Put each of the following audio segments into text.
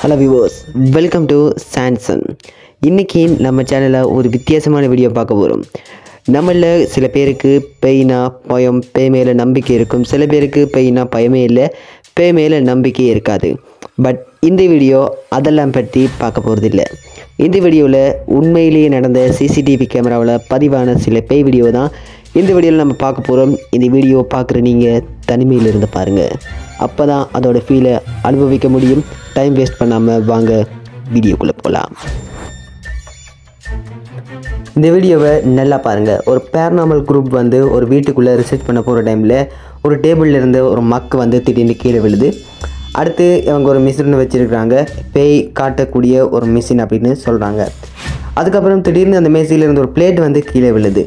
Hello viewers welcome to சான்சன் இன்றைக்கி நம்ம சேனலில் ஒரு வித்தியாசமான வீடியோ பார்க்க போகிறோம் நம்மள சில பேருக்கு பெயினா பயம் பேய் மேலே நம்பிக்கை இருக்கும் சில பேருக்கு பெயினா பயமே இல்லை பேய் மேலே நம்பிக்கை இருக்காது பட் இந்த வீடியோ அதெல்லாம் பற்றி பார்க்க போகிறதில்ல இந்த வீடியோவில் உண்மையிலேயே நடந்த சிசிடிவி கேமராவில் பதிவான சில பேய் வீடியோ தான் இந்த வீடியோவில் நம்ம பார்க்க போகிறோம் இந்த வீடியோ பார்க்குற நீங்கள் தனிமையில் இருந்து பாருங்கள் அப்போ தான் அதோட ஃபீலை அனுபவிக்க முடியும் டைம் வேஸ்ட் பண்ணாமல் வாங்க வீடியோக்குள்ளே போகலாம் இந்த வீடியோவை நல்லா பாருங்கள் ஒரு பேரனாமல் குரூப் வந்து ஒரு வீட்டுக்குள்ளே ரிசர்ச் பண்ண போகிற டைமில் ஒரு டேபிளில் இருந்து ஒரு மக்கு வந்து திடீர்னு கீழே விழுது அடுத்து இவங்க ஒரு மிஷின் வச்சுருக்காங்க பேய் காட்டக்கூடிய ஒரு மிஷின் அப்படின்னு சொல்கிறாங்க அதுக்கப்புறம் திடீர்னு அந்த மேசையில் இருந்து ஒரு பிளேட் வந்து கீழே விழுது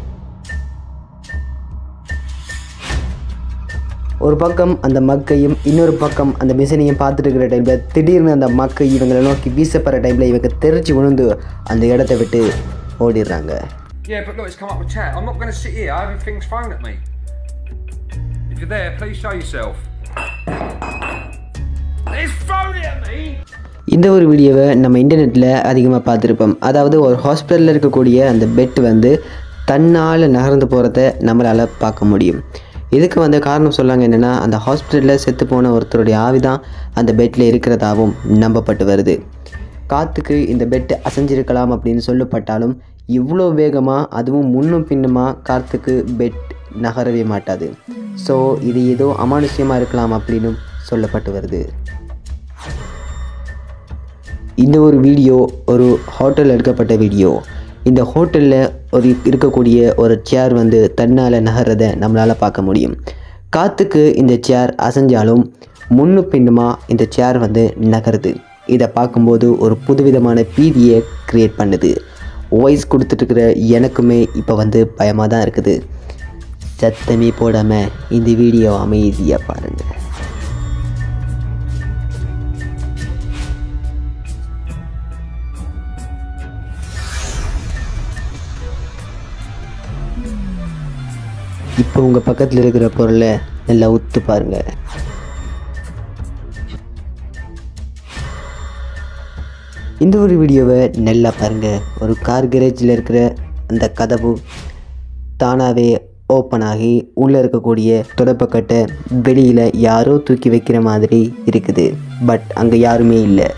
ஒரு பக்கம் அந்த மக்கையும் இன்னொரு பக்கம் அந்த மிஷினையும் பார்த்துட்டு இருக்கிற டைமில் திடீர்னு அந்த மக்கை இவங்களை நோக்கி வீசப்படுற டைமில் இவங்க தெரிச்சு விழுந்து அந்த இடத்த விட்டு ஓடிடுறாங்க Yeah, but look, it's come up with chat. I'm not going to sit here. Everything's thrown at me. If you're there, please show yourself. It's thrown it at me! இந்த ஒரு வீடியோவை நம்ம இன்டர்நெட்டில் அதிகமாக பார்த்துருப்போம் அதாவது ஒரு ஹாஸ்பிட்டலில் இருக்கக்கூடிய அந்த பெட் வந்து தன்னால் நகர்ந்து போகிறத நம்மளால் பார்க்க முடியும் இதுக்கு வந்து காரணம் சொல்லாங்க என்னென்னா அந்த ஹாஸ்பிட்டலில் செத்து போன ஒருத்தருடைய ஆவி தான் அந்த பெட்டில் இருக்கிறதாகவும் நம்பப்பட்டு வருது காற்றுக்கு இந்த பெட் அசைஞ்சிருக்கலாம் அப்படின்னு சொல்லப்பட்டாலும் இவ்வளோ வேகமாக அதுவும் முன்னும் பின்னுமாக காற்றுக்கு பெட் நகரவே மாட்டாது ஸோ இது ஏதோ அமானுஷ்யமாக இருக்கலாம் அப்படின்னு சொல்லப்பட்டு வருது இந்த ஒரு வீடியோ ஒரு ஹோட்டலில் எடுக்கப்பட்ட வீடியோ இந்த ஹோட்டலில் ஒரு இருக்கக்கூடிய ஒரு சேர் வந்து தன்னால் நகர்றதை நம்மளால் பார்க்க முடியும் காற்றுக்கு இந்த சேர் அசைஞ்சாலும் முன்னு பின்னுமா இந்த சேர் வந்து நகருது இதை பார்க்கும்போது ஒரு புதுவிதமான பீதியை க்ரியேட் பண்ணுது வாய்ஸ் கொடுத்துட்ருக்கிற எனக்குமே இப்போ வந்து பயமாக தான் இருக்குது சத்தமே போடாமல் இந்த வீடியோ அமைதியாக பாருங்கள் இப்போ உங்கள் பக்கத்தில் இருக்கிற பொருளை நல்லா உத்து பாருங்க இந்த ஒரு வீடியோவை நல்லா பாருங்க ஒரு கார் கேரேஜில் இருக்கிற அந்த கதவு தானாகவே ஓப்பன் ஆகி உள்ளே இருக்கக்கூடிய தொடப்பக்கட்டை வெளியில் யாரோ தூக்கி வைக்கிற மாதிரி இருக்குது பட் அங்கே யாருமே இல்லை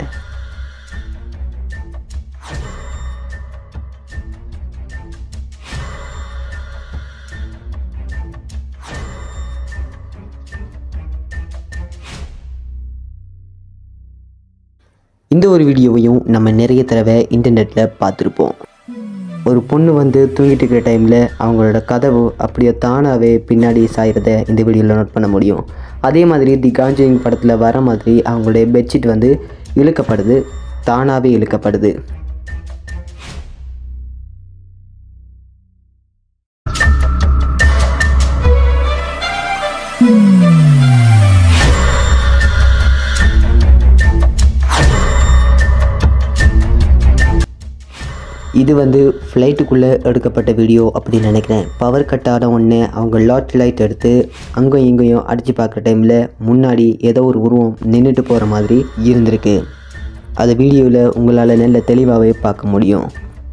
இந்த ஒரு வீடியோவையும் நம்ம நிறைய தடவை இன்டர்நெட்டில் பார்த்துருப்போம் ஒரு பொண்ணு வந்து தூங்கிட்டு இருக்கிற டைமில் அவங்களோட கதவு அப்படியே தானாகவே பின்னாடி சாயிறத இந்த வீடியோவில் நோட் பண்ண முடியும் அதே மாதிரி தி காஞ்சரிங் படத்தில் வர மாதிரி அவங்களுடைய பெட்ஷீட் வந்து இழுக்கப்படுது தானாகவே இழுக்கப்படுது இது வந்து ஃப்ளைட்டுக்குள்ளே எடுக்கப்பட்ட வீடியோ அப்படின்னு நினைக்கிறேன் பவர் கட் ஆன உடனே அவங்க லாட் லைட் எடுத்து அங்கேயும் இங்கேயும் அடித்து பார்க்குற டைமில் முன்னாடி ஏதோ ஒரு உருவம் நின்றுட்டு போகிற மாதிரி இருந்திருக்கு அது வீடியோவில் உங்களால் நல்ல தெளிவாகவே பார்க்க முடியும்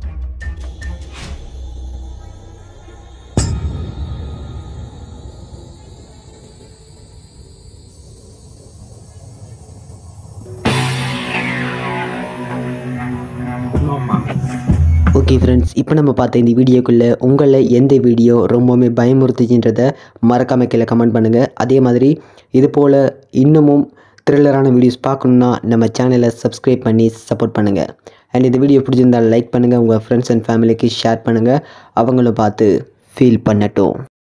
ஓகே ஃப்ரெண்ட்ஸ் இப்போ நம்ம பார்த்த இந்த வீடியோக்குள்ளே உங்களை எந்த வீடியோ ரொம்பவுமே பயமுறுத்துச்சுன்றதை மறக்காம கீழே கமெண்ட் பண்ணுங்கள் அதே மாதிரி இது போல் இன்னமும் த்ரில்லரான வீடியோஸ் பார்க்கணுன்னா நம்ம சேனலை சப்ஸ்கிரைப் பண்ணி சப்போர்ட் பண்ணுங்கள் அண்ட் இந்த வீடியோ பிடிச்சிருந்தால் லைக் பண்ணுங்கள் உங்கள் ஃப்ரெண்ட்ஸ் அண்ட் ஃபேமிலிக்கு ஷேர் பண்ணுங்கள் அவங்களும் பார்த்து ஃபீல் பண்ணட்டும்